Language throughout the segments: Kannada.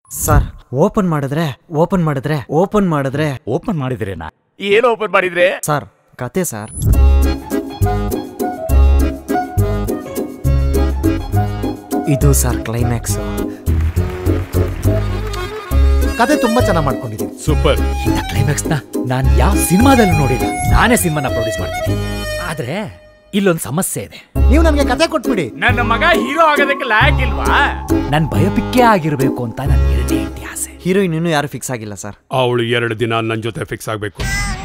ಸರ್ ಓಪನ್ ಮಾಡಿದ್ರೆ ಓಪನ್ ಮಾಡಿದ್ರೆ ಓಪನ್ ಮಾಡಿದ್ರೆ ಓಪನ್ ಮಾಡಿದ್ರೇನಾ ಏನು ಓಪನ್ ಮಾಡಿದ್ರೆ ಸರ್ ಕತೆ ಸರ್ ಇದು ಸರ್ ಕ್ಲೈಮ್ಯಾಕ್ಸ್ ಕತೆ ತುಂಬಾ ಚೆನ್ನಾಗಿ ಮಾಡ್ಕೊಂಡಿದ್ದೀನಿ ಸೂಪರ್ ಇನ್ನ ಕ್ಲೈಮ್ಯಾಕ್ಸ್ ನ ನಾನ್ ಯಾವ ಸಿನಿಮಾದಲ್ಲೂ ನೋಡಿಲ್ಲ ನಾನೇ ಸಿನಿಮಾನ ಪ್ರೊಡ್ಯೂಸ್ ಮಾಡ್ತೀನಿ ಆದ್ರೆ ಇಲ್ಲೊಂದು ಸಮಸ್ಯೆ ಇದೆ ನೀವು ನನಗೆ ಕತೆ ಕೊಟ್ಬಿಡಿ ನನ್ನ ಮಗ ಹೀರೋ ಆಗೋದಕ್ಕೆ ಲಾಯಕ್ ಇಲ್ವಾ ನನ್ ಬಯೋಪಿಕ್ಕೇ ಆಗಿರ್ಬೇಕು ಅಂತ ನನ್ನ ಎರಡನೇ ಹೆಂಡತಿ ಆಸೆ ಹೀರೋಯಿನ್ ಇನ್ನೂ ಯಾರು ಫಿಕ್ಸ್ ಆಗಿಲ್ಲ ಸರ್ ಅವಳು ಎರಡು ದಿನ ನನ್ನ ಜೊತೆ ಫಿಕ್ಸ್ ಆಗಬೇಕು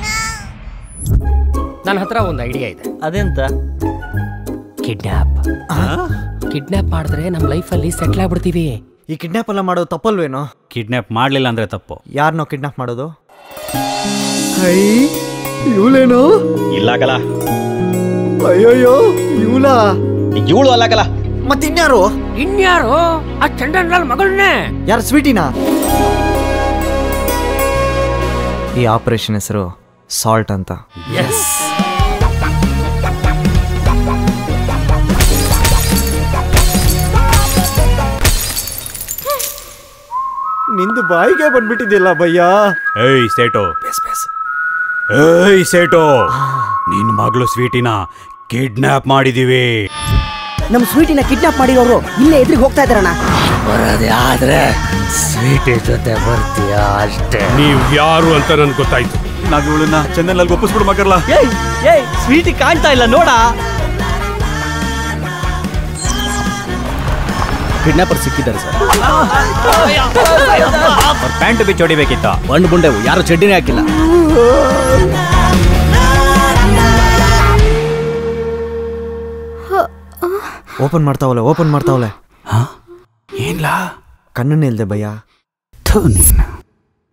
ನನ್ನ ಹತ್ರ ಒಂದು ಐಡಿಯಾ ಇದೆ ಅದೆಂತ ಕಿಡ್ನಾಪ್ ಕಿಡ್ನಾಪ್ ಮಾಡಿದ್ರೆ ನಮ್ಮ ಲೈಫಲ್ಲಿ ಸೆಟ್ಲ್ ಆಗ್ಬಿಡ್ತೀವಿ ಈ ಕಿಡ್ನಾಪ್ ಎಲ್ಲ ಮಾಡೋದು ತಪ್ಪಲ್ವೇನೋ ಕಿಡ್ನಾಪ್ ಮಾಡ್ಲಿಲ್ಲ ಅಂದ್ರೆ ತಪ್ಪು ಯಾರನ್ನೋ ಕಿಡ್ನಾಪ್ ಮಾಡೋದು ಹೈ ಇವಳೇನೋ ಇಲ್ಲಾಗಲ್ಲ ಅಯ್ಯೋಯ್ಯೋ ಇವಳಾ ಇವಳು ಅಲ್ಲಾಗಲ್ಲ ಮತ್ತಿನ್ಯಾರು ಇನ್ಯಾರು ಆ ಚಂಡನ್ ಲಾಲ್ ಮಗಳನ್ನೇ ಯಾರು ಸ್ವೀಟಿನಾ ಈ ಆಪರೇಷನ್ ಹೆಸರು ಸಾಲ್ಟ್ ಅಂತ ನಿಂದು ಬಾಯಿಗೆ ಬಂದ್ಬಿಟ್ಟಿದ್ದಿಲ್ಲ ಭಯ್ಯ ಏಯ್ ಸೇಟು ಏಯ್ ಸೇಟು ನಿನ್ ಮಗಳು ಸ್ವೀಟಿನ ಕಿಡ್ನಾಪ್ ಮಾಡಿದೀವಿ ನಮ್ ಸ್ವೀಟಿನ ಕಿಡ್ನಾಪ್ ಮಾಡಿರೋರು ಇಲ್ಲೇ ಎದುರಿಗೆ ಹೋಗ್ತಾ ಇದಾರಣ್ಣ ಬರೋದೇ ಆದ್ರೆ ಸ್ವೀಟ್ ಜೊತೆ ಬರ್ತೀಯಾ ಅಷ್ಟೇ ನೀವು ಯಾರು ಅಂತ ನನ್ಗೆ ಗೊತ್ತಾಯ್ತು ನಾವ್ ಇವಳನ್ನ ಚೆನ್ನೈನಲ್ಲಿ ಒಪ್ಪಿಸ್ಬಿಡು ಮಗರ್ಲ ಏಯ್ ಏಯ್ ಸ್ವೀಟಿ ಕಾಣ್ತಾ ಇಲ್ಲ ನೋಡ ಕಿಡ್ನಾಪರ್ ಸಿಕ್ಕಿದ್ದಾರೆ ಸರ್ ಪ್ಯಾಂಟ್ ಬಿಚ್ಚಿ ಹೊಡಿಬೇಕಿತ್ತ ಬಂಡು ಬುಂಡೆವು ಯಾರು ಚಡ್ಡಿನೇ ಹಾಕಿಲ್ಲ ಓಪನ್ ಮಾಡ್ತಾವಲೆ ಓಪನ್ ಮಾಡ್ತಾವಲೆ ಏನ್ಲಾ ಕಣ್ಣನ್ನೇ ಇಲ್ದೆ ಭಯ್ಯ ಥು ನೀನು